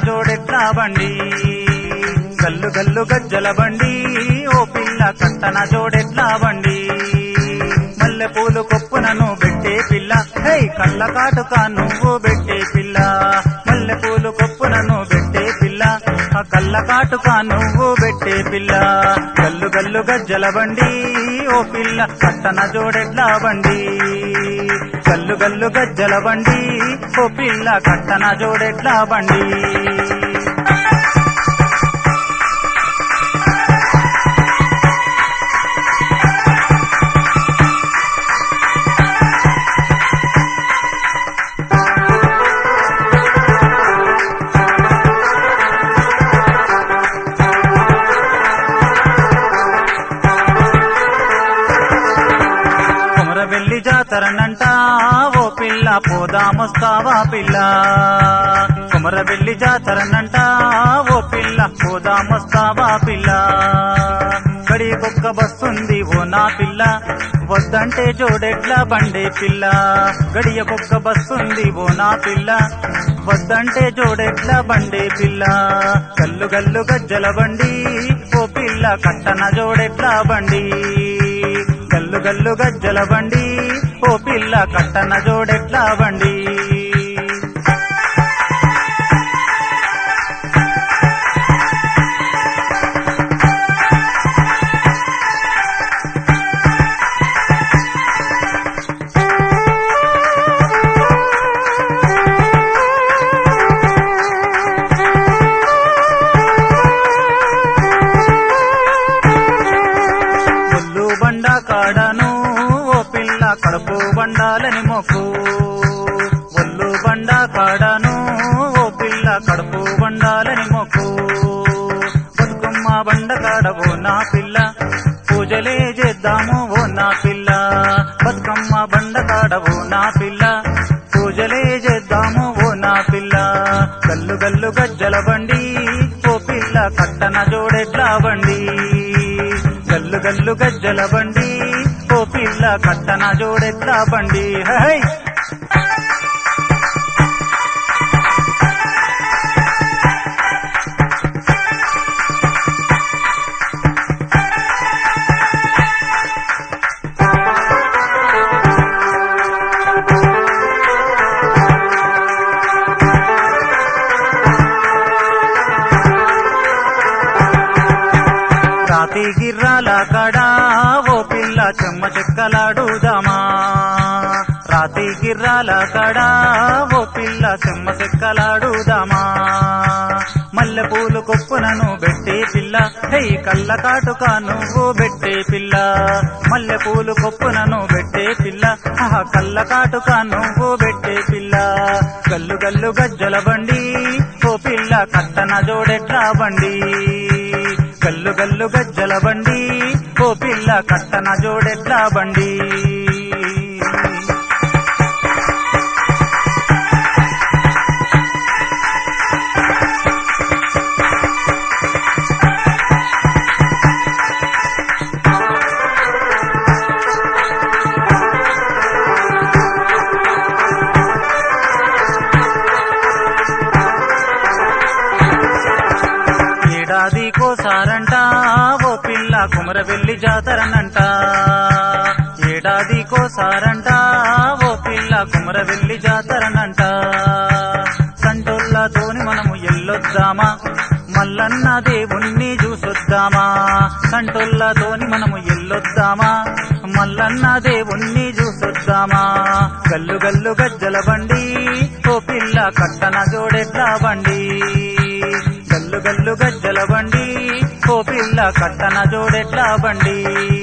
జోడెట్లా బండి గల్లు గల్లు గజ్జల బండి ఓ పిల్ల కట్టన జోడెట్లా బండి మల్లె పూలు కొప్పునను పెట్టే పిల్ల హే కళ్ళ కాటుక నువ్వు పెట్టే పిల్ల మల్లె పూలు కొప్పునను పెట్టే పిల్ల ఆ కళ్ళ కాటుక నువ్వు పెట్టే పిల్ల గల్లు గల్లు గజ్జల బండి ఓ పిల్ల కట్టన జోడెట్లా బండి గల్లు గల్లు గజ్జల బండి ఓ పిల్ల కట్టన జోడెట్లా బండి కుమరవెల్లి జాతరనంట ఓ పిల్ల పోదామొస్తావా పిల్ల కుమరవెల్లి జాతరనంట ఓ పిల్ల పోదామొస్తావా పిల్ల గడికొక్క బస్సుంది ఓ నా పిల్ల వద్దంటే జోడెట్ల బండే పిల్ల గడియకొక్క బస్సుంది ఓ నా పిల్ల వద్దంటే జోడెట్ల బండే పిల్ల గల్లు గల్లు గజ్జల బండి ఓ పిల్ల కట్టన జోడెట్ల బండి గల్లు గల్లు గజ్జల బండి ఓ పిల్ల కట్టన జోడెట్లా బండి ఒళ్ళు బండ కాడను ఓ పిల్ల కడుపు బండాలని మొక్కు ఒళ్ళు బండ కాడను ఓ పిల్ల కడుపు బండాలని మొక్కు బతుకమ్మ బండ కాడవో నా పిల్ల పూజలే చేద్దాము ఓ నా పిల్ల బతుకమ్మ బండ కాడవో నా పిల్ల పూజలే చేద్దాము ఓ నా పిల్ల గల్లు గల్లు గజ్జల బండి ఓ పిల్ల కట్టన జోడెట్లా బండి గల్లు గల్లు గజ్జల బండి ఓ పిల్ల కట్టన జోడెట్లా బండి హై రాతి గిర్రాల కడా ఓ పిల్ల చెమ్మ చెక్కలాడుదామా రాతి గిర్రాల కడా ఓ పిల్ల చెమ్మ చెక్కలాడుదామా మల్లె పూలు కొప్పునను పెట్టే పిల్ల హై కళ్ళ కాటుక నువ్వు పెట్టే పిల్ల మల్లె పూలు కొప్పునను పెట్టే పిల్ల ఆహా కళ్ళ కాటుక నువ్వు పెట్టే పిల్ల గల్లు గల్లు గజ్జల బండి ఓ పిల్ల కట్టన జోడెట్లా బండి గల్లు గల్లు గజ్జల బండి ఓ పిల్ల కట్టన జోడెట్లా బండి ఏడాది కోసారంట ఓ పిల్ల కుమరవెల్లి జాతరనంట ఏడాది కోసారంట ఓ పిల్ల కుమరవెల్లి జాతరనంట సంటోళ్ళతోని మనము ఎల్లొద్దామా మల్లన్న దేవుణ్ణి చూసొద్దామా సంటోళ్ళతోని మనము ఎల్లొద్దామా మల్లన్న దేవుణ్ణి చూసొద్దామా గల్లు గల్లు గజ్జల బండి ఓ పిల్ల కట్టన జోడెట్లా బండి గల్లు గల్లు గజ్జల బండి ఓ పిల్ల కట్టన జోడెట్లా బండి